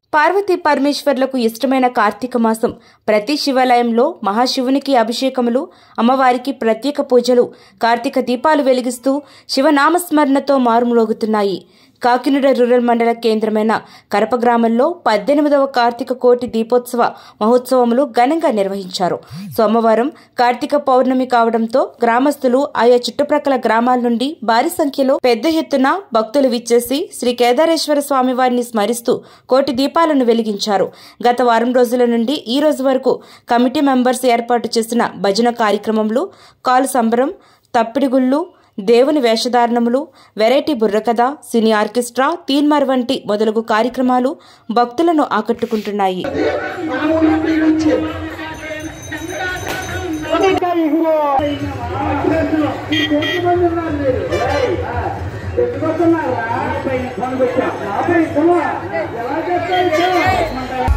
పార్వతీ పరమేశ్వర్లకు ఇష్టమైన కార్తీక మాసం ప్రతి శివాలయంలో మహాశివునికి అభిషేకములు అమ్మవారికి ప్రత్యేక పూజలు కార్తీక దీపాలు వెలిగిస్తూ శివనామస్మరణతో మారుమ్రోగుతున్నాయి కాకినాడ రూరల్ మండల కేంద్రమైన కరప గ్రామంలో పద్దెనిమిదవ కార్తీక కోటి దీపోత్సవ మహోత్సవములు ఘనంగా నిర్వహించారు సోమవారం కార్తీక పౌర్ణమి కావడంతో గ్రామస్తులు ఆయా చుట్టుప్రక్కల గ్రామాల నుండి భారీ సంఖ్యలో పెద్ద ఎత్తున భక్తులు విచ్చేసి శ్రీ కేదారేశ్వర స్వామివారిని స్మరిస్తూ కోటి దీపాలను వెలిగించారు గత వారం రోజుల నుండి ఈ రోజు వరకు కమిటీ మెంబర్స్ ఏర్పాటు చేసిన భజన కార్యక్రమంలో కాలు సంబరం తప్పిడిగుళ్ళు దేవుని వేషధారణములు వెరైటీ బుర్రకథ సినీ ఆర్కెస్ట్రా తీన్మార్ వంటి మొదలగు కార్యక్రమాలు భక్తులను ఆకట్టుకుంటున్నాయి ఎత్తుకొస్తున్నారా? నాపై ఫోన్ పెట్టా. నాపై ఇష్టమా? ఎలా చేస్తావు ఇష్టం?